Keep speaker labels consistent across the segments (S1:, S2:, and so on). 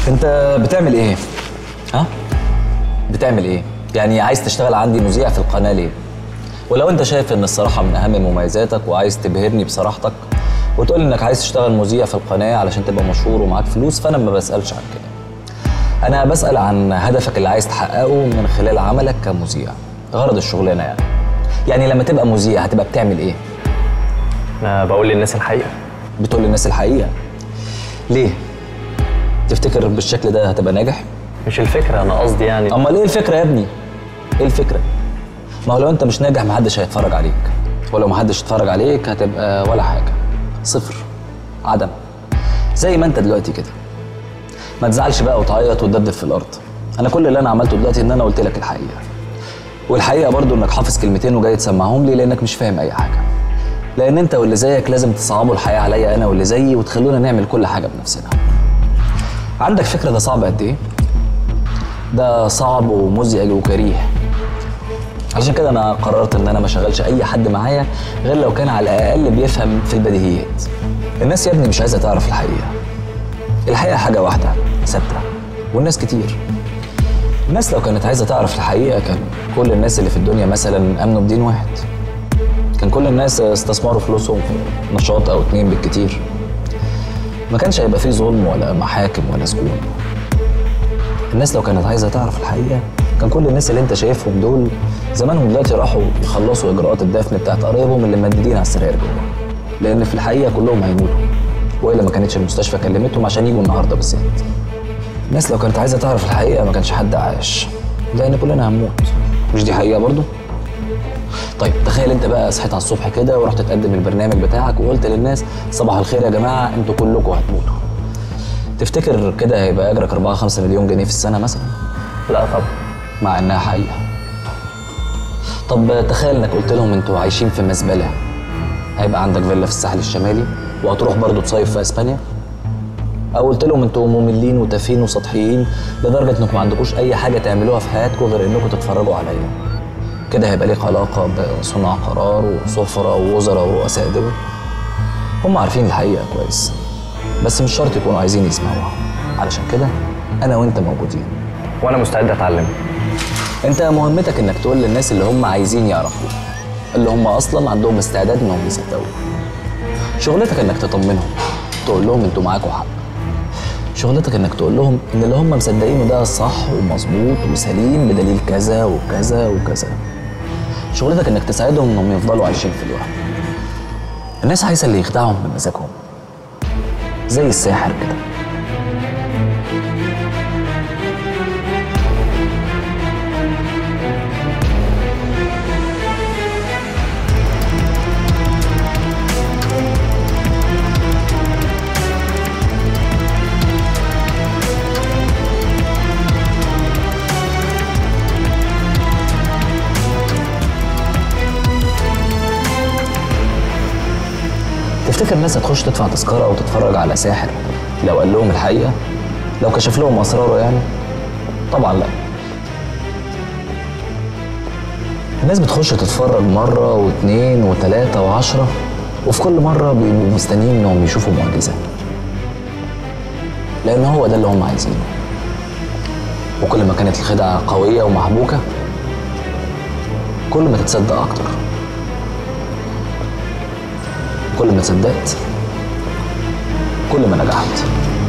S1: انت بتعمل ايه؟ ها؟ بتعمل ايه؟ يعني عايز تشتغل عندي مذيع في القناه ليه؟ ولو انت شايف ان الصراحه من اهم مميزاتك وعايز تبهرني بصراحتك وتقول انك عايز تشتغل مذيع في القناه علشان تبقى مشهور ومعاك فلوس فانا ما بسالش عن كده. انا بسال عن هدفك اللي عايز تحققه من خلال عملك كمذيع. غرض الشغلانه يعني. يعني لما تبقى مذيع هتبقى بتعمل ايه؟
S2: انا بقول للناس الحقيقه
S1: بتقول للناس الحقيقه. ليه؟ تفتكر بالشكل ده هتبقى ناجح؟
S2: مش الفكره انا قصدي يعني
S1: امال ايه الفكره يا ابني؟ ايه الفكره؟ ما هو لو انت مش ناجح محدش هيتفرج عليك ولو محدش اتفرج عليك هتبقى ولا حاجه صفر عدم زي ما انت دلوقتي كده ما تزعلش بقى وتعيط وتدبدب في الارض انا كل اللي انا عملته دلوقتي ان انا قلت لك الحقيقه والحقيقه برضو انك حافظ كلمتين وجاي تسمعهم لي لانك مش فاهم اي حاجه لان انت واللي زيك لازم تصعبوا الحياه عليا انا واللي زيي وتخلونا نعمل كل حاجه بنفسنا عندك فكره ده صعب قد ايه ده صعب ومزعج وكريه علشان كده انا قررت ان انا ما اشغلش اي حد معايا غير لو كان على الاقل بيفهم في البديهيات الناس يا ابني مش عايزه تعرف الحقيقه الحقيقه حاجه واحده ثابته والناس كتير الناس لو كانت عايزه تعرف الحقيقه كان كل الناس اللي في الدنيا مثلا امنوا بدين واحد كان كل الناس استثمروا فلوسهم في نشاط او اتنين بالكتير ما كانش هيبقى فيه ظلم ولا محاكم ولا سجون الناس لو كانت عايزه تعرف الحقيقه كان كل الناس اللي انت شايفهم دول زمانهم دلوقتي راحوا يخلصوا اجراءات الدفن بتاعت قرايبهم اللي مددين على السراير جوه لان في الحقيقه كلهم هيموتوا والا ما كانتش المستشفى كلمتهم عشان يجوا النهارده بالذات الناس لو كانت عايزه تعرف الحقيقه ما كانش حد عاش لان كلنا هنموت مش دي حقيقه برضو طيب تخيل انت بقى صحيت على الصبح كده ورحت تقدم البرنامج بتاعك وقلت للناس صباح الخير يا جماعه انتوا كلكم هتموتوا تفتكر كده هيبقى اجرك 4 5 مليون جنيه في السنه مثلا
S2: لا طبعا
S1: مع انها حقيقه طب تخيل انك قلت لهم انتوا عايشين في مزبله هيبقى عندك فيلا في الساحل الشمالي وهتروح برضو تصيف في اسبانيا او قلت لهم انتوا مملين وتافهين وسطحيين لدرجه انكم ما عندكوش اي حاجه تعملوها في حياتكم غير انكم تتفرجوا عليا كده هيبقى ليك علاقه بصناع قرار وسفراء ووزراء ورؤساء دول هم عارفين الحقيقه كويس بس مش شرط يكونوا عايزين يسمعوها علشان كده انا وانت موجودين
S2: وانا مستعد اتعلم
S1: انت مهمتك انك تقول للناس اللي هم عايزين يعرفوا اللي هم اصلا عندهم استعداد انهم يصدقوا شغلتك انك تطمنهم تقول لهم انتوا معاكوا حق شغلتك انك تقول لهم ان اللي هم مصدقينه ده صح ومظبوط وسليم بدليل كذا وكذا وكذا شغلتك انك تساعدهم انهم يفضلوا عايشين في الوهم الناس عايزه اللي يخدعهم بمزاجهم زي الساحر كده تفتكر الناس هتخش تدفع تذكرة أو تتفرج على ساحر لو قال لهم الحقيقة؟ لو كشف لهم أسراره يعني؟ طبعا لا الناس بتخش تتفرج مرة واثنين وثلاثة وعشرة وفي كل مرة بيبقوا مستنيين إنهم يشوفوا معجزة لأن هو ده اللي هم عايزينه وكل ما كانت الخدعة قوية ومحبوكة كل ما تتصدق أكتر كل ما صدقت كل ما نجحت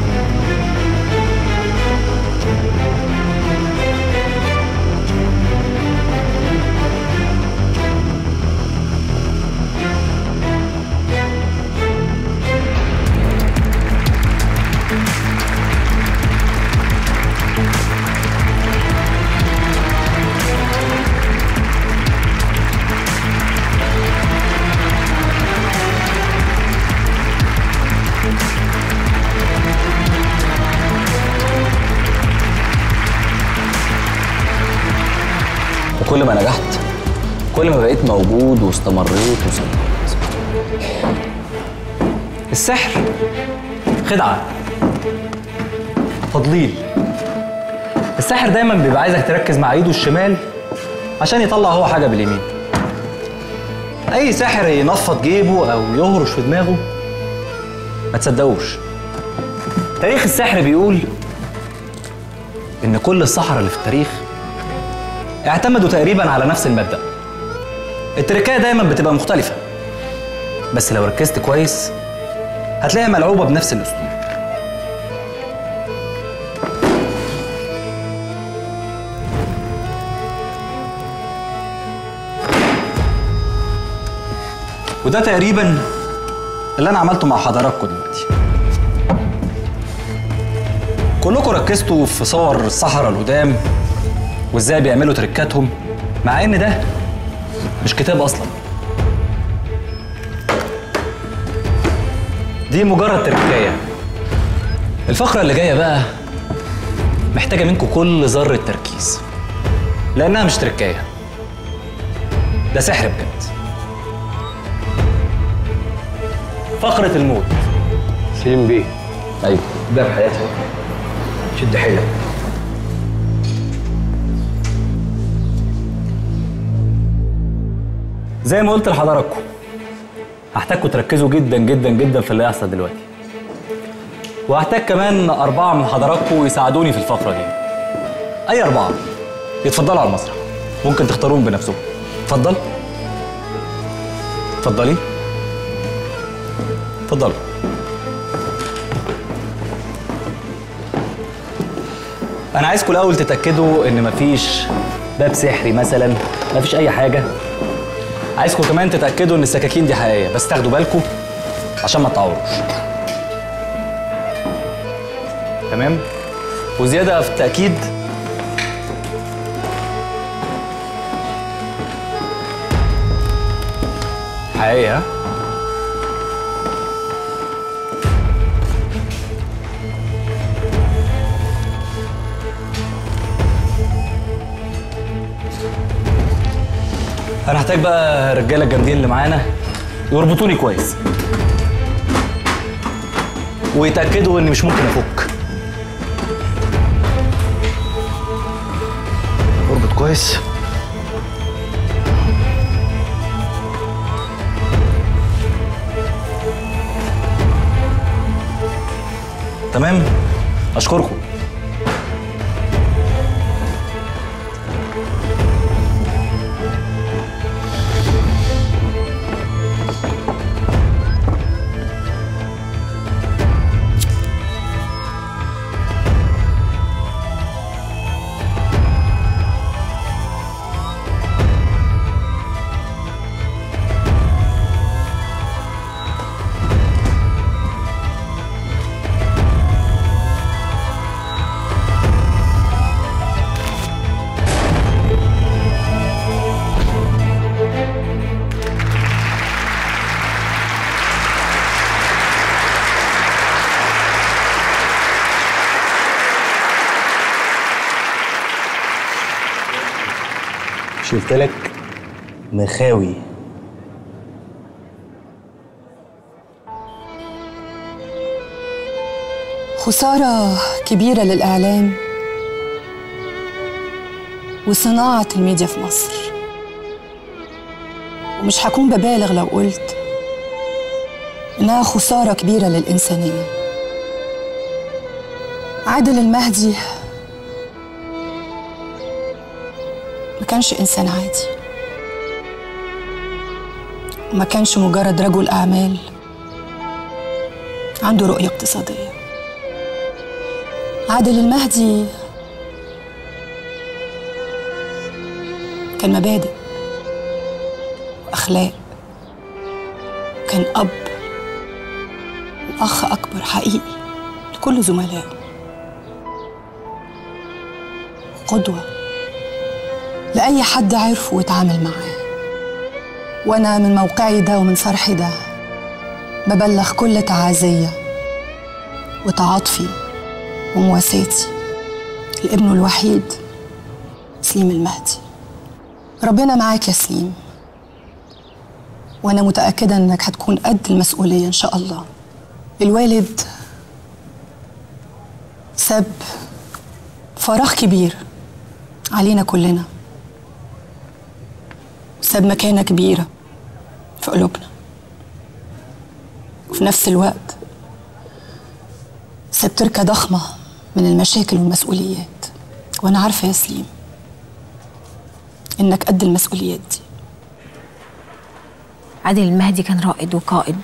S1: وكل ما نجحت كل ما بقيت موجود واستمريت وصبرت
S3: السحر خدعة تضليل الساحر دايما بيبقى عايزك تركز مع ايده الشمال عشان يطلع هو حاجة باليمين اي ساحر ينفض جيبه او يهرش في دماغه ما تصدقوش تاريخ السحر بيقول ان كل السحرة اللي في التاريخ اعتمدوا تقريبا على نفس المبدأ التركايه دايما بتبقى مختلفة بس لو ركزت كويس هتلاقيها ملعوبة بنفس الأسلوب وده تقريبا اللي انا عملته مع حضراتكم دلوقتي كلكم ركزتوا في صور الصحراء القدام وازاي بيعملوا تركاتهم مع ان ده مش كتاب اصلا دي مجرد تركايه الفقرة اللي جاية بقى محتاجة منكم كل ذرة تركيز لأنها مش تركاية ده سحر بجد فقرة الموت
S2: سليم بيه
S1: ايوه
S3: ده في حياتي شد حيلك زي ما قلت لحضراتكم هحتاجكم تركزوا جدا جدا جدا في اللي هيحصل دلوقتي وهحتاج كمان أربعة من حضراتكم يساعدوني في الفقرة دي أي أربعة يتفضلوا على المسرح ممكن تختاروهم بنفسكم اتفضل اتفضلي اتفضلوا انا عايزكم الاول تتاكدوا ان مفيش باب سحري مثلا مفيش اي حاجه عايزكم كمان تتاكدوا ان السكاكين دي حقيقيه بس تاخدوا بالكم عشان ما تعوروش تمام وزياده في التاكيد حقيقيه ها؟ انا هحتاج بقى الرجاله الجامدين اللي معانا يربطوني كويس ويتاكدوا اني مش ممكن افك اربط كويس تمام اشكركم
S4: شلت لك مخاوي
S5: خسارة كبيرة للإعلام وصناعة الميديا في مصر ومش هكون ببالغ لو قلت إنها خسارة كبيرة للإنسانية عادل المهدي ما كانش إنسان عادي وما كانش مجرد رجل أعمال عنده رؤية اقتصادية عادل المهدي كان مبادئ وأخلاق كان أب وأخ أكبر حقيقي لكل زملائه قدوة لأي حد عرفه واتعامل معاه وأنا من موقعي ده ومن فرحي ده ببلغ كل تعازية وتعاطفي ومواساتي لابنه الوحيد سليم المهدي ربنا معاك يا سليم وأنا متأكدة إنك هتكون قد المسؤولية إن شاء الله الوالد ساب فراغ كبير علينا كلنا وساب مكانة كبيرة في قلوبنا وفي نفس الوقت ساب تركة ضخمة من المشاكل والمسؤوليات وانا عارفه يا سليم انك قد المسؤوليات دي
S6: عادل المهدي كان رائد وقائد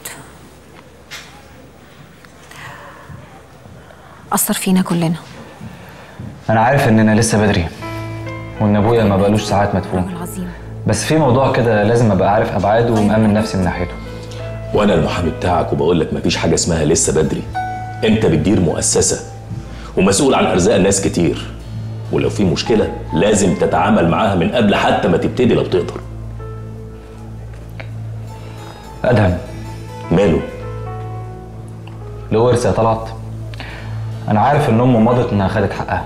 S6: أثر فينا كلنا
S1: انا عارف اننا لسه بدري وان ابويا ما بقالوش ساعات
S6: رجل
S1: مدفون
S6: عظيم
S1: بس في موضوع كده لازم ابقى عارف ابعاده ومأمن نفسي من ناحيته
S7: وانا المحامي بتاعك وبقول لك مفيش حاجه اسمها لسه بدري انت بتدير مؤسسه ومسؤول عن ارزاق ناس كتير ولو في مشكله لازم تتعامل معاها من قبل حتى ما تبتدي لو تقدر
S1: ادهم
S7: ماله
S1: له ورث يا طلعت انا عارف ان امه مضت انها خدت حقها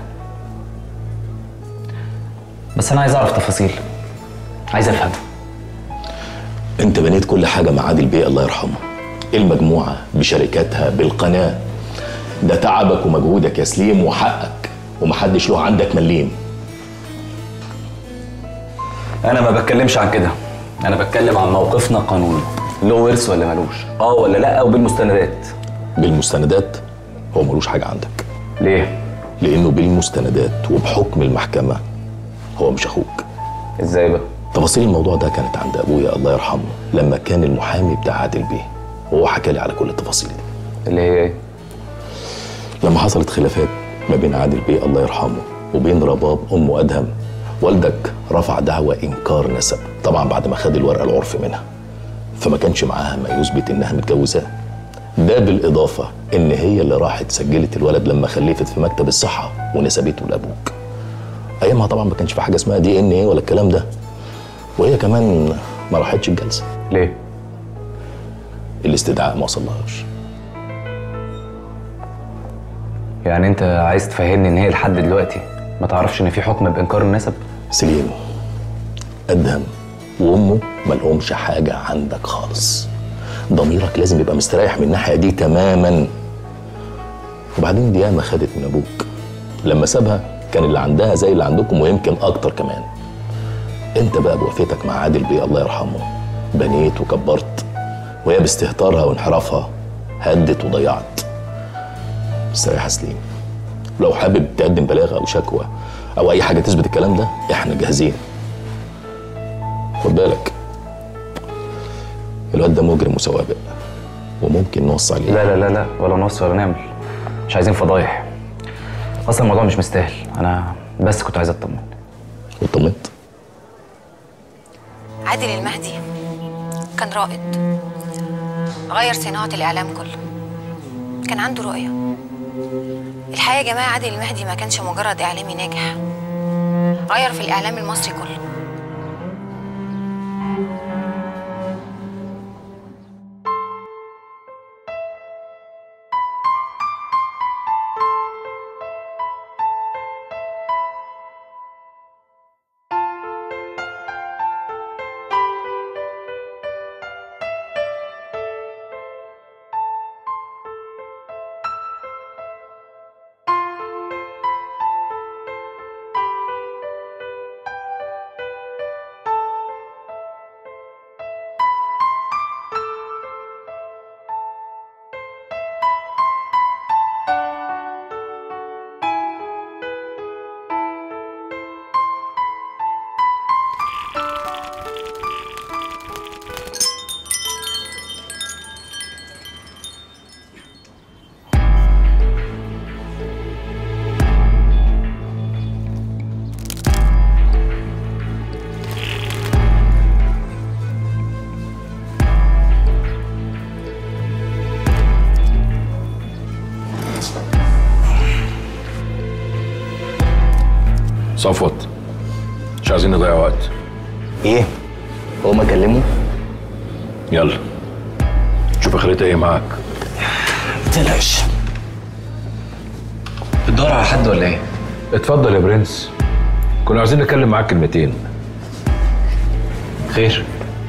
S1: بس انا عايز اعرف تفاصيل عايز افهم
S7: انت بنيت كل حاجه مع عادل بيه الله يرحمه المجموعه بشركاتها بالقناه ده تعبك ومجهودك يا سليم وحقك ومحدش له عندك مليم
S1: انا ما بتكلمش عن كده انا بتكلم عن موقفنا قانوني له ورث ولا ملوش اه ولا لا وبالمستندات
S7: بالمستندات هو ملوش حاجه عندك
S1: ليه
S7: لانه بالمستندات وبحكم المحكمه هو مش اخوك
S1: ازاي بقى
S7: تفاصيل الموضوع ده كانت عند ابويا الله يرحمه لما كان المحامي بتاع عادل بيه وهو حكى لي على كل التفاصيل دي
S1: اللي هي ايه
S7: لما حصلت خلافات ما بين عادل بيه الله يرحمه وبين رباب ام ادهم والدك رفع دعوى انكار نسب طبعا بعد ما خد الورقه العرف منها فما كانش معاها ما يثبت انها متجوزاه ده بالاضافه ان هي اللي راحت سجلت الولد لما خلفت في مكتب الصحه ونسبته لابوك ايامها طبعا ما كانش في حاجه اسمها دي ان ايه ولا الكلام ده وهي كمان ما راحتش الجلسه
S1: ليه
S7: الاستدعاء ما وصلهاش
S1: يعني انت عايز تفهمني ان هي لحد دلوقتي ما تعرفش ان في حكم بانكار النسب
S7: سليم ادهم وامه ملهمش حاجه عندك خالص ضميرك لازم يبقى مستريح من الناحيه دي تماما وبعدين دي ياما خدت من ابوك لما سابها كان اللي عندها زي اللي عندكم ويمكن اكتر كمان انت بقى بوقفتك مع عادل بيه الله يرحمه بنيت وكبرت وهي باستهتارها وانحرافها هدت وضيعت استريح يا سليم لو حابب تقدم بلاغه او شكوى او اي حاجه تثبت الكلام ده احنا جاهزين خد بالك الواد ده مجرم وسوابق وممكن نوصي عليه
S1: لا لا لا لا ولا نص ولا نعمل مش عايزين فضايح اصلا الموضوع مش مستاهل انا بس كنت عايز اطمن
S7: واطمنت
S6: عادل المهدي كان رائد غير صناعة الإعلام كله كان عنده رؤية الحقيقة يا جماعة عادل المهدي ما كانش مجرد إعلامي ناجح غير في الإعلام المصري كله
S8: صفوت مش عايزين نضيع وقت
S4: ايه هو ما كلمه
S8: يلا شوف اخرتها ايه معاك
S4: تقلقش
S1: بتدور على حد ولا ايه
S8: اتفضل يا برنس كنا عايزين نتكلم معاك كلمتين
S1: خير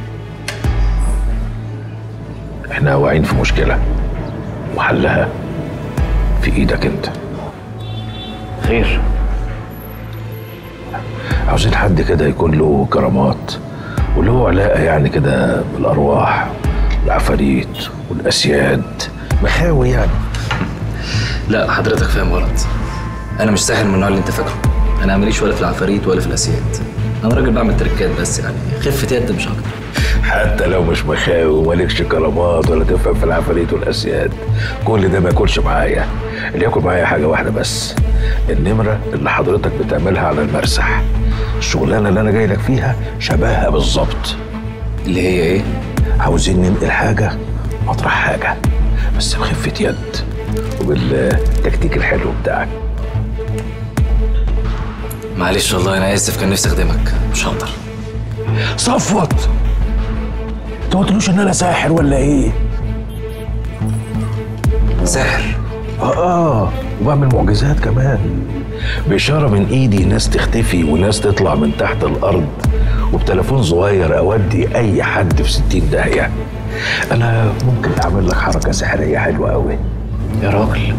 S8: احنا واقعين في مشكلة وحلها في ايدك انت
S1: خير
S8: عاوزين حد كده يكون له كرامات وله علاقة يعني كده بالأرواح والعفاريت والأسياد مخاوي يعني
S1: لا حضرتك فاهم غلط انا مش ساحر من النوع اللي انت فاكره انا ماليش ولا في العفاريت ولا في الاسياد انا راجل بعمل تركات بس يعني خفه يد مش اكتر
S8: حتى لو مش مخاوي ومالكش كرامات ولا تفهم في العفاريت والاسياد كل ده ما ياكلش معايا اللي ياكل معايا حاجه واحده بس النمره اللي حضرتك بتعملها على المرسح الشغلانه اللي انا جاي لك فيها شبهها بالظبط
S1: اللي هي ايه
S8: عاوزين ننقل حاجه مطرح حاجه بس بخفه يد وبالتكتيك الحلو بتاعك
S1: معلش والله انا اسف كان نفسي اخدمك مش هقدر
S8: صفوت انت ما قلتلوش ان انا ساحر ولا ايه؟
S1: ساحر
S8: اه اه وبعمل معجزات كمان بإشارة من إيدي ناس تختفي وناس تطلع من تحت الأرض وبتليفون صغير أودي أي حد في ستين داهية أنا ممكن أعمل لك حركة سحرية حلوة أوي
S1: يا راجل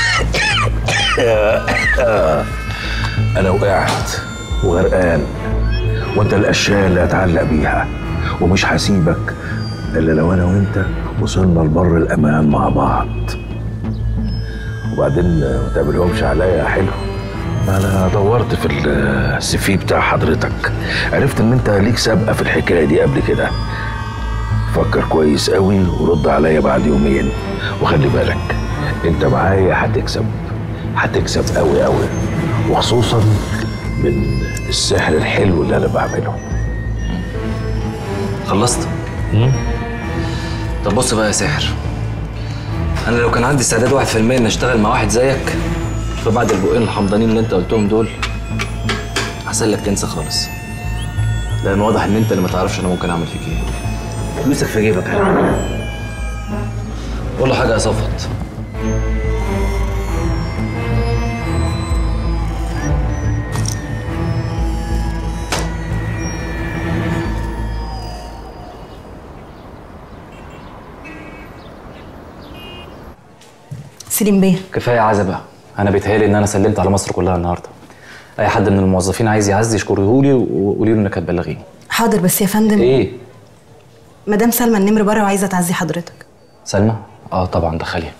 S8: أنا وقعت وغرقان وأنت الأشياء اللي هتعلق بيها ومش هسيبك إلا لو أنا وأنت وصلنا لبر الأمان مع بعض وبعدين ما تعملهمش عليا يا حلو ما انا دورت في السي في بتاع حضرتك عرفت ان انت ليك سابقه في الحكايه دي قبل كده فكر كويس قوي ورد عليا بعد يومين وخلي بالك انت معايا هتكسب هتكسب قوي قوي وخصوصا من السحر الحلو اللي انا بعمله
S1: خلصت طب بص بقى يا ساحر انا لو كان عندي استعداد واحد في المية ان اشتغل مع واحد زيك فبعد البقين الحمضانين اللي انت قلتهم دول هسلك تنسى خالص لان واضح ان انت اللي ما تعرفش انا ممكن اعمل فيك ايه فلوسك في جيبك يا حبيبي. قول له حاجه يا صفت
S5: سليم بيه
S1: كفايه عزا بقى انا بيتهيألي ان انا سلمت على مصر كلها النهارده اي حد من الموظفين عايز يعزي يشكره لي وقولي له انك هتبلغيني
S5: حاضر بس يا فندم
S1: ايه
S5: مدام سلمى النمر بره وعايزه تعزي حضرتك
S1: سلمى اه طبعا دخليها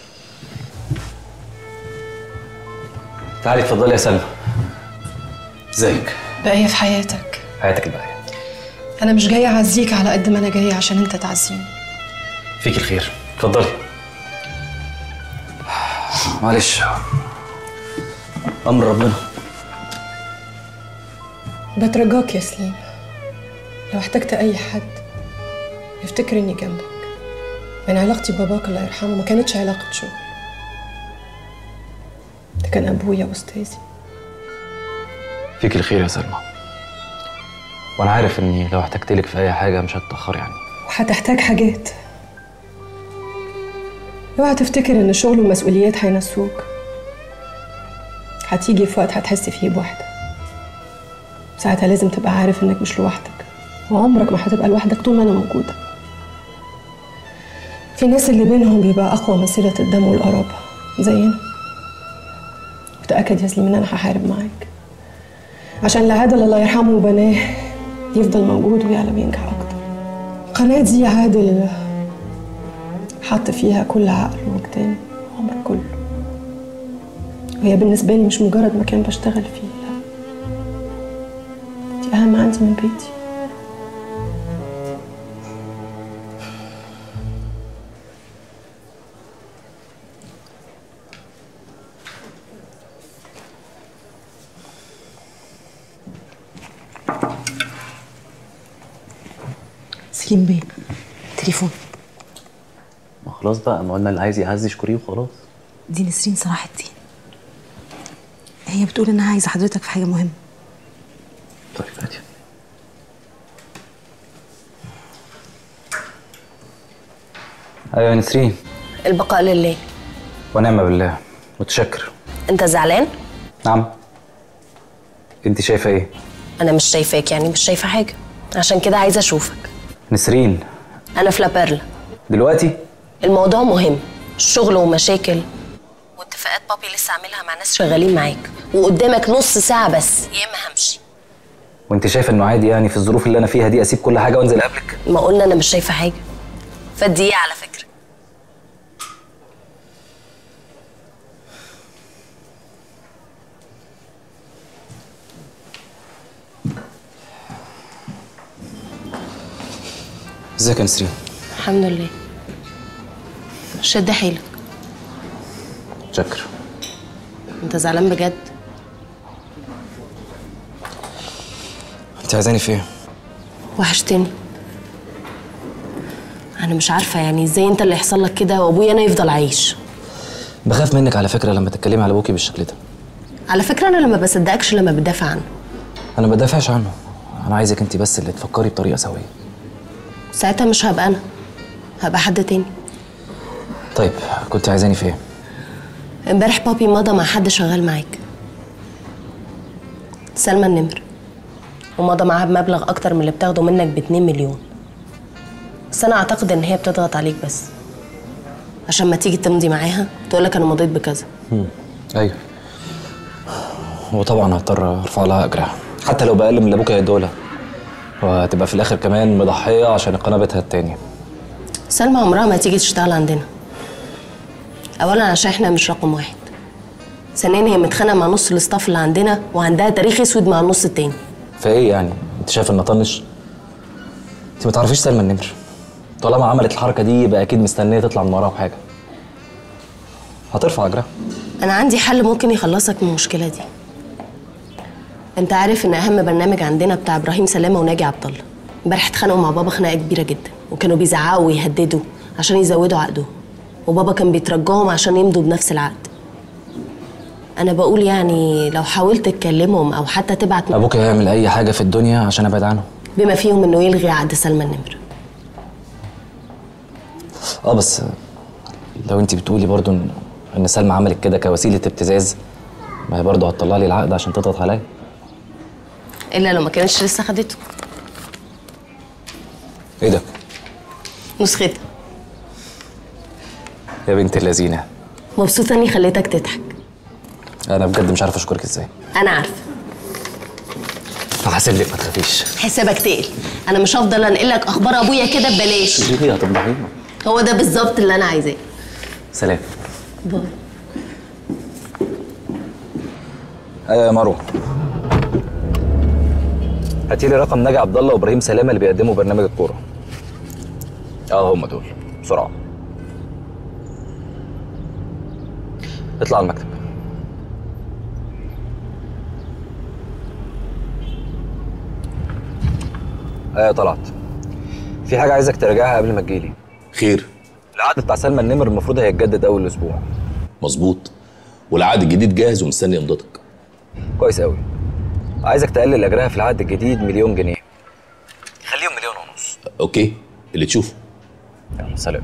S1: تعالي اتفضلي يا سلمى ازيك
S9: بقية في حياتك
S1: حياتك الباقيه
S9: أنا مش جاية أعزيك على قد ما أنا جاية عشان أنت تعزيني
S1: فيك الخير اتفضلي معلش امر ربنا
S9: بترجاك يا سليم لو احتجت أي حد افتكر إني جنبك أنا علاقتي بباباك الله يرحمه ما كانتش علاقة شغل ده كان أبويا وأستاذي
S1: فيك الخير يا سلمى وانا عارف اني لو احتجت لك في اي حاجه مش هتاخر يعني
S9: وهتحتاج حاجات اوعى تفتكر ان الشغل والمسؤوليات هينسوك هتيجي في وقت هتحس فيه بوحدة ساعتها لازم تبقى عارف انك مش لوحدك وعمرك ما هتبقى لوحدك طول ما انا موجودة في ناس اللي بينهم بيبقى اقوى من صلة الدم والقرابة زينا وتأكد يا سليم ان انا هحارب معاك عشان اللي عادل الله يرحمه وبناه يفضل موجود ويعلم ينجح اكتر القناة دي عادل حط فيها كل عقل ووجدان عمر كله وهي بالنسبة لي مش مجرد مكان بشتغل فيه لا دي أهم عندي من بيتي
S5: سليم بيه تليفون
S1: ما خلاص بقى ما قلنا اللي عايز يعزي يشكريه وخلاص
S5: دي نسرين صلاح الدين هي بتقول انها عايزه حضرتك في حاجه مهمه
S1: طيب هاتي ايوه يا نسرين
S10: البقاء لله
S1: ونعم بالله متشكر
S10: انت زعلان
S1: نعم انت شايفه ايه
S10: انا مش شايفاك يعني مش شايفه حاجه عشان كده عايزه اشوفك
S1: نسرين
S10: انا في لابيرلا
S1: دلوقتي
S10: الموضوع مهم الشغل ومشاكل واتفاقات بابي لسه عاملها مع ناس شغالين معاك وقدامك نص ساعه بس يا اما همشي
S1: وانت شايفه انه عادي يعني في الظروف اللي انا فيها دي اسيب كل حاجه وانزل قبلك
S10: ما قلنا انا مش شايفه حاجه فالدقيقه على فكره
S1: ازيك يا نسرين
S10: الحمد لله شد حيلك
S1: شكر
S10: انت زعلان بجد
S1: انت عايزاني في ايه
S10: وحشتني انا مش عارفه يعني ازاي انت اللي يحصل لك كده وابويا انا يفضل عايش
S1: بخاف منك على فكره لما تتكلمي على ابوكي بالشكل ده
S10: على فكره انا لما بصدقكش لما بتدافع عنه
S1: انا ما بدافعش عنه انا عايزك انت بس اللي تفكري بطريقه سويه
S10: ساعتها مش هبقى انا هبقى حد تاني
S1: طيب كنت عايزاني في ايه
S10: امبارح بابي مضى مع حد شغال معاك سلمى النمر ومضى معاها بمبلغ اكتر من اللي بتاخده منك ب 2 مليون بس انا اعتقد ان هي بتضغط عليك بس عشان ما تيجي تمضي معاها تقولك انا مضيت بكذا
S1: مم. ايوه وطبعا هضطر ارفع لها اجرها حتى لو باقل من اللي ابوك هيدولها وهتبقى في الاخر كمان مضحيه عشان القناه بيتها التاني
S10: سلمى عمرها ما تيجي تشتغل عندنا اولا عشان احنا مش رقم واحد ثانيا هي متخانقه مع نص الاستاف اللي عندنا وعندها تاريخ اسود مع النص التاني
S1: فايه يعني انت شايف ان اطنش انت ما تعرفيش سلمى النمر طالما عملت الحركه دي يبقى اكيد مستنيه تطلع من وراها بحاجه هترفع اجرها
S10: انا عندي حل ممكن يخلصك من المشكله دي انت عارف ان اهم برنامج عندنا بتاع ابراهيم سلامه وناجي عبد الله امبارح اتخانقوا مع بابا خناقه كبيره جدا وكانوا بيزعقوا ويهددوا عشان يزودوا عقدهم وبابا كان بيترجاهم عشان يمضوا بنفس العقد انا بقول يعني لو حاولت تكلمهم او حتى تبعت
S1: ابوك هيعمل اي حاجه في الدنيا عشان ابعد عنه
S10: بما فيهم انه يلغي عقد سلمى النمر
S1: اه بس لو انت بتقولي برضو ان ان سلمى عملت كده كوسيله ابتزاز ما هي برضه هتطلع لي العقد عشان تضغط عليا
S10: الا لو ما كانتش لسه خدته
S1: ايه ده
S10: نسختها
S1: يا بنت اللذينه
S10: مبسوطه اني خليتك تضحك
S1: انا بجد مش عارف اشكرك ازاي
S10: انا عارفه
S1: هحاسب لك ما تخافيش
S10: حسابك تقل انا مش هفضل انقل لك اخبار ابويا كده ببلاش
S1: ليه هتفضحينا
S10: هو ده بالظبط اللي انا عايزاه
S1: سلام
S10: باي
S1: ايوه يا مروه هاتي لي رقم ناجي عبد الله وابراهيم سلامه اللي بيقدموا برنامج الكوره اه هم دول بسرعه اطلع على المكتب ايوه طلعت في حاجه عايزك تراجعها قبل ما تجيلي
S7: خير
S1: العقد بتاع سلمى النمر المفروض هيتجدد اول اسبوع
S7: مظبوط والعقد الجديد جاهز ومستني امضتك
S1: كويس قوي عايزك تقلل اجرها في العقد الجديد مليون جنيه خليهم مليون ونص
S7: اوكي اللي تشوفه
S1: يلا سلام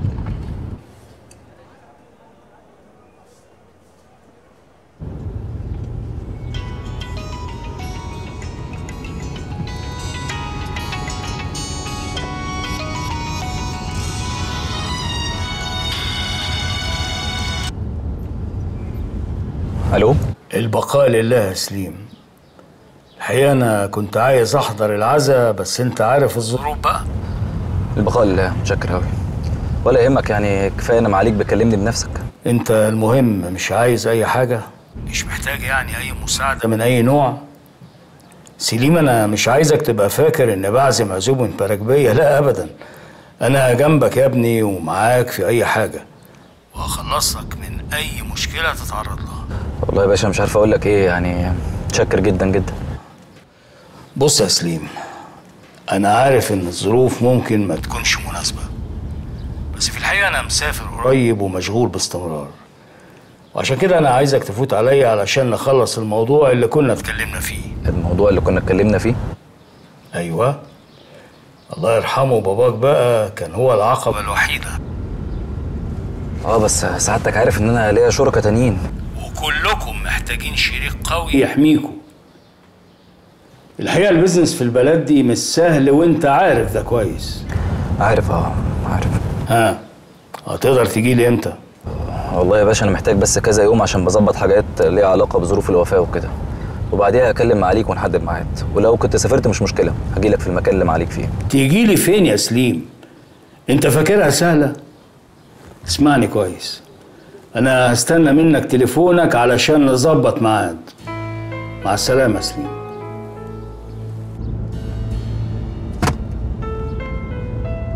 S1: الو
S11: البقاء لله يا سليم الحقيقة أنا كنت عايز أحضر العزاء بس أنت عارف الظروف بقى
S1: البقاء لله متشكر قوي ولا يهمك يعني كفايه انا معاليك بكلمني بنفسك
S11: أنت المهم مش عايز أي حاجة مش محتاج يعني أي مساعدة من أي نوع سليم أنا مش عايزك تبقى فاكر إن بعزم عزومة براكبية لا أبدا أنا جنبك يا ابني ومعاك في أي حاجة وهخلصك من أي مشكلة تتعرض لها
S1: والله يا باشا مش عارف اقول لك ايه يعني متشكر جدا جدا
S11: بص يا سليم أنا عارف إن الظروف ممكن ما تكونش مناسبة بس في الحقيقة أنا مسافر قريب ومشغول باستمرار وعشان كده أنا عايزك تفوت عليا علشان نخلص الموضوع اللي كنا اتكلمنا فيه
S1: الموضوع اللي كنا اتكلمنا فيه
S11: أيوه الله يرحمه باباك بقى كان هو العقبة الوحيدة
S1: اه بس سعادتك عارف ان انا ليا شركاء تانيين
S11: وكلكم محتاجين شريك قوي يحميكم الحقيقة البيزنس في البلد دي مش سهل وانت عارف ده كويس
S1: عارف اه عارف
S11: ها هتقدر تجي لي امتى
S1: والله يا باشا انا محتاج بس كذا يوم عشان بظبط حاجات ليها علاقه بظروف الوفاه وكده وبعديها اكلم معاليك ونحدد ميعاد ولو كنت سافرت مش مشكله هجيلك في المكان اللي معاليك فيه
S11: تيجي لي فين يا سليم انت فاكرها سهلة اسمعني كويس انا هستنى منك تليفونك علشان نظبط ميعاد مع السلامة يا سليم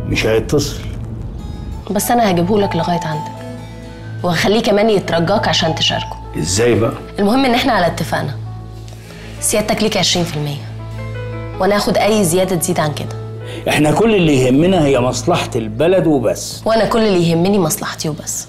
S11: مش هيتصل
S10: بس انا هجيبهولك لغايه عندك وهخليه كمان يترجاك عشان تشاركه
S11: ازاي بقى
S10: المهم ان احنا على اتفاقنا سيادتك ليك 20% وانا هاخد اي زياده تزيد عن كده
S11: احنا كل اللي يهمنا هي مصلحة البلد وبس
S10: وانا كل اللي يهمني مصلحتي وبس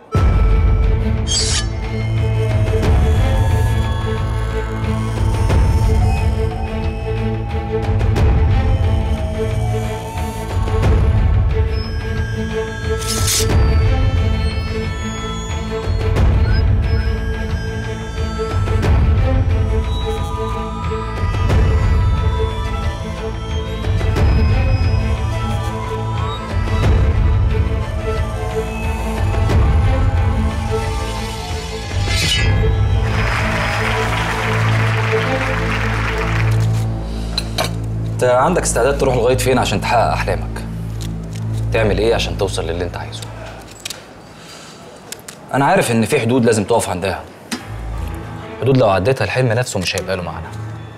S1: انت عندك استعداد تروح لغايه فين عشان تحقق احلامك تعمل ايه عشان توصل للي انت عايزه انا عارف ان في حدود لازم تقف عندها حدود لو عديتها الحلم نفسه مش هيبقى له معنى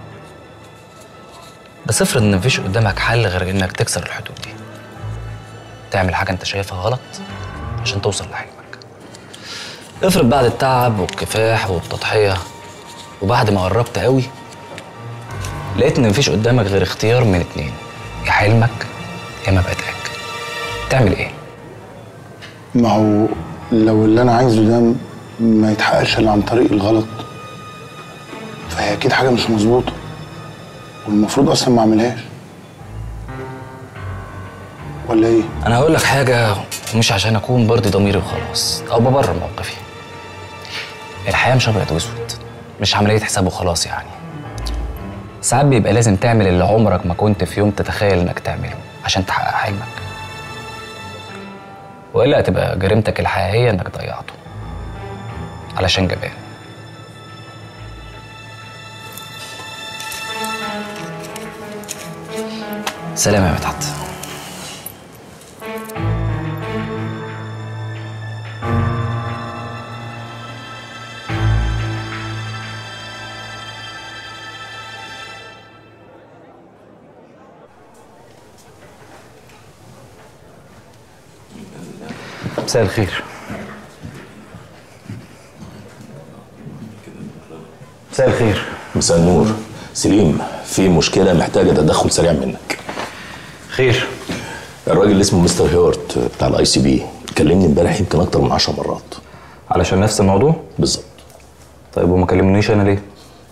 S1: بس افرض ان مفيش قدامك حل غير انك تكسر الحدود دي تعمل حاجه انت شايفها غلط عشان توصل لحلمك افرض بعد التعب والكفاح والتضحيه وبعد ما قربت قوي لقيت ان مفيش قدامك غير اختيار من اتنين يا حلمك يا مبادئك تعمل ايه
S12: ما هو لو اللي انا عايزه ده م- ما يتحققش الا عن طريق الغلط فهي اكيد حاجه مش مظبوطه والمفروض اصلا ما اعملهاش ولا ايه
S1: انا هقول لك حاجه ومش عشان اكون برضي ضميري وخلاص او ببرر موقفي الحياه مش ابيض واسود مش عمليه حساب وخلاص يعني ساعات بيبقى لازم تعمل اللي عمرك ما كنت في يوم تتخيل انك تعمله عشان تحقق حلمك والا هتبقى جريمتك الحقيقيه انك ضيعته علشان جبان سلام يا مدحت مساء الخير مساء الخير
S7: مساء النور سليم في مشكله محتاجه تدخل سريع منك
S1: خير
S7: الراجل اللي اسمه مستر هيورت بتاع الاي سي بي كلمني امبارح يمكن اكتر من 10 مرات
S1: علشان نفس الموضوع
S7: بالظبط
S1: طيب وما كلمنيش انا ليه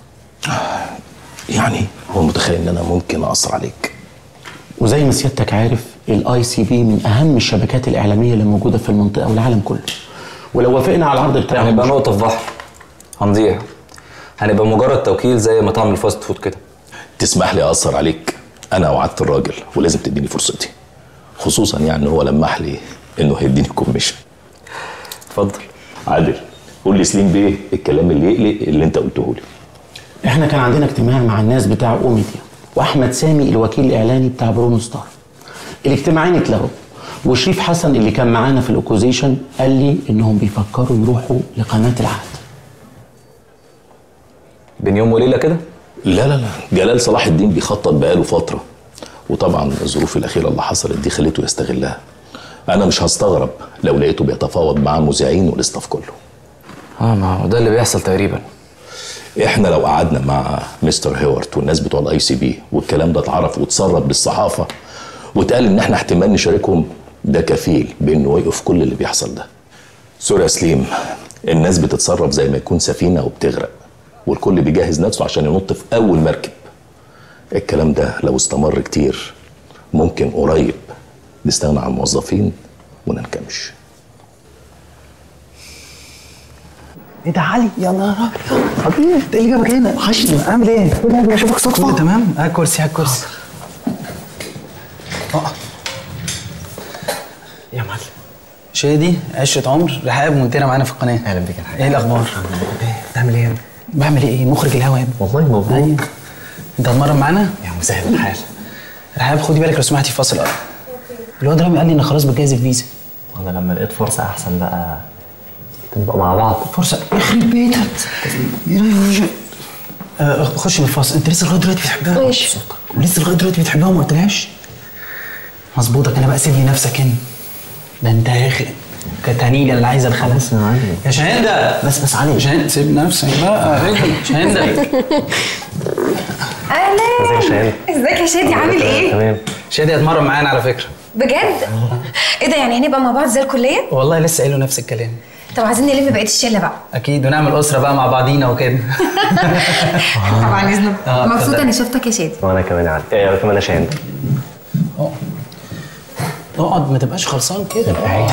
S7: يعني هو متخيل ان انا ممكن اثر عليك
S13: وزي ما سيادتك عارف الاي سي بي من اهم الشبكات الاعلاميه اللي موجوده في المنطقه والعالم كله ولو وافقنا على العرض بتاعه
S1: هنبقى نقطه في بحر هنضيع هنبقى مجرد توكيل زي مطاعم الفاست فود كده
S7: تسمح لي اثر عليك انا وعدت الراجل ولازم تديني فرصتي خصوصا يعني هو لمح لي انه هيديني كوميشن
S1: اتفضل
S7: عادل قول لي سليم بيه الكلام اللي يقلق اللي انت قلته لي
S13: احنا كان عندنا اجتماع مع الناس بتاع اوميديا واحمد سامي الوكيل الاعلاني بتاع برونو ستار الاجتماعين اتلغوا وشريف حسن اللي كان معانا في الاوبوزيشن قال لي انهم بيفكروا يروحوا لقناه العهد
S1: بين يوم وليله كده
S7: لا لا لا جلال صلاح الدين بيخطط بقاله فتره وطبعا الظروف الاخيره اللي حصلت دي خلته يستغلها انا مش هستغرب لو لقيته بيتفاوض مع المذيعين والاستاف كله
S1: اه ما هو ده اللي بيحصل تقريبا
S7: احنا لو قعدنا مع مستر هيورت والناس بتوع الاي سي بي والكلام ده اتعرف واتسرب للصحافه واتقال ان احنا احتمال نشاركهم ده كفيل بانه يوقف كل اللي بيحصل ده سوري يا سليم الناس بتتصرف زي ما يكون سفينه وبتغرق والكل بيجهز نفسه عشان ينط في اول مركب الكلام ده لو استمر كتير ممكن قريب نستغنى عن الموظفين وننكمش
S14: ايه ده علي يا نهار ابيض حبيبي انت ايه اللي جابك هنا وحشني عامل ايه؟ كل حاجه بشوفك صدفه كله تمام؟ هات كرسي هات كرسي اقعد يا معلم مش هي دي عشرة عمر رحاب منتنة معانا في القناة اهلا بك يا ايه الأخبار؟ بتعمل ايه؟ بعمل ايه؟ مخرج الهوا يا ابني والله مبروك انت هتمرن معانا؟ يا مسهل الحال رحاب خدي بالك لو سمحتي في فاصل الأرض الواد رامي قال لي إن خلاص بتجهز الفيزا
S2: انا لما لقيت فرصه احسن بقى نبقى مع بعض
S14: فرصة يخرب بيتك آه، خش بالفاصل انت لسه لغايه دلوقتي بتحبها
S10: ماشي
S14: ولسه لغايه دلوقتي بتحبها وما قلتلهاش مظبوطك انا بقى سيب لي نفسك هنا ده انت يا اخي كتانيجا اللي عايزه الخلاص يا شاهندة
S2: بس بس علي
S14: شاهندة سيب نفسك بقى رجل شاهندة
S15: اهلا
S2: ازيك يا شاهين
S15: ازيك يا شادي عامل ايه؟
S2: تمام
S14: شادي هتمرن معانا على فكره
S15: بجد؟ ايه ده يعني هنبقى مع بعض زي الكليه؟
S14: والله لسه قايله نفس الكلام
S15: طب عايزين نلم بقيه الشله بقى
S14: اكيد ونعمل اسره بقى مع بعضينا وكده
S15: طبعا اذنك
S14: آه،
S15: مبسوطه
S14: اتفضل.
S15: اني شفتك يا شادي
S2: وانا كمان علي ايه كمان يا شاهين
S14: اقعد ما تبقاش خلصان كده بقى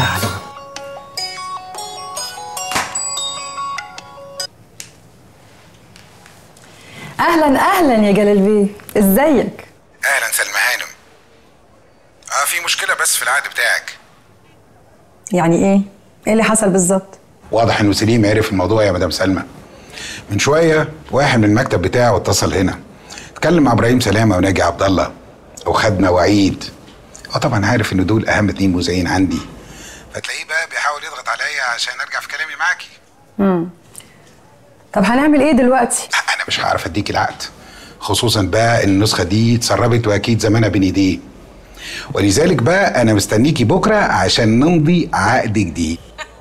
S5: اهلا اهلا يا جلال بيه ازيك
S16: اهلا سلمى هانم اه في مشكله بس في العقد بتاعك
S5: يعني ايه ايه اللي حصل بالظبط
S16: واضح انه سليم عرف الموضوع يا مدام سلمى من شويه واحد من المكتب بتاعه اتصل هنا اتكلم مع ابراهيم سلامه وناجي عبد الله وخد مواعيد اه طبعا عارف ان دول اهم اتنين مذيعين عندي فتلاقيه بقى بيحاول يضغط عليا عشان ارجع في كلامي معاكي
S5: امم طب هنعمل ايه دلوقتي
S16: انا مش هعرف اديك العقد خصوصا بقى ان النسخه دي اتسربت واكيد زمانها بين ايديه ولذلك بقى انا مستنيكي بكره عشان نمضي عقد جديد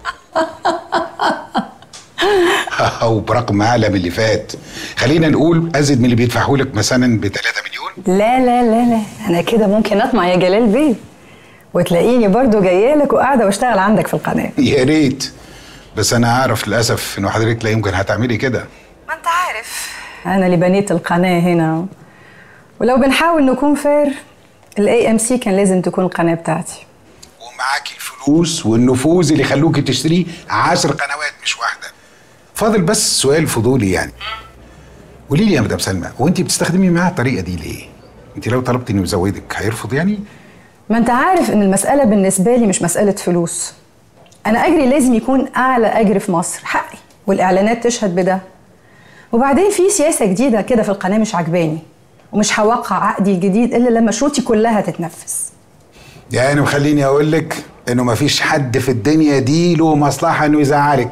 S16: وبرقم اعلى من اللي فات خلينا نقول ازيد من اللي بيدفعوا لك مثلا ب 3 مليون
S5: لا لا لا لا انا كده ممكن اطمع يا جلال بيه وتلاقيني برضو جايه لك وقاعده واشتغل عندك في القناه
S16: يا ريت بس انا عارف للاسف ان حضرتك لا يمكن هتعملي كده
S5: ما انت عارف انا اللي بنيت القناه هنا ولو بنحاول نكون فير الاي ام سي كان لازم تكون القناه بتاعتي
S16: ومعاكي الفلوس والنفوذ اللي يخلوكي تشتري عشر قنوات مش واحده فاضل بس سؤال فضولي يعني قولي لي يا مدام سلمى وانت بتستخدمي معاه الطريقه دي ليه انت لو طلبت انه يزودك هيرفض يعني
S5: ما انت عارف ان المساله بالنسبه لي مش مساله فلوس انا اجري لازم يكون اعلى اجر في مصر حقي والاعلانات تشهد بده وبعدين في سياسه جديده كده في القناه مش عجباني ومش هوقع عقدي الجديد الا لما شروطي كلها تتنفذ
S16: يعني مخليني اقول لك انه مفيش حد في الدنيا دي له مصلحه انه يزعلك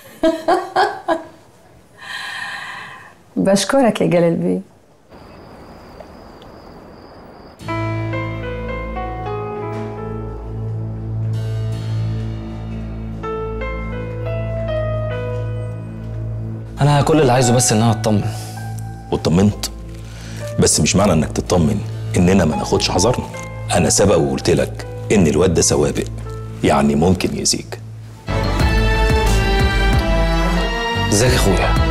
S5: بشكرك يا جلال بيه
S1: انا كل اللي عايزه بس ان انا اطمن
S7: واطمنت بس مش معنى انك تطمن اننا ما ناخدش حذرنا انا سبق وقلت لك ان الواد ده سوابق يعني ممكن يأذيك
S1: ازيك يا اخويا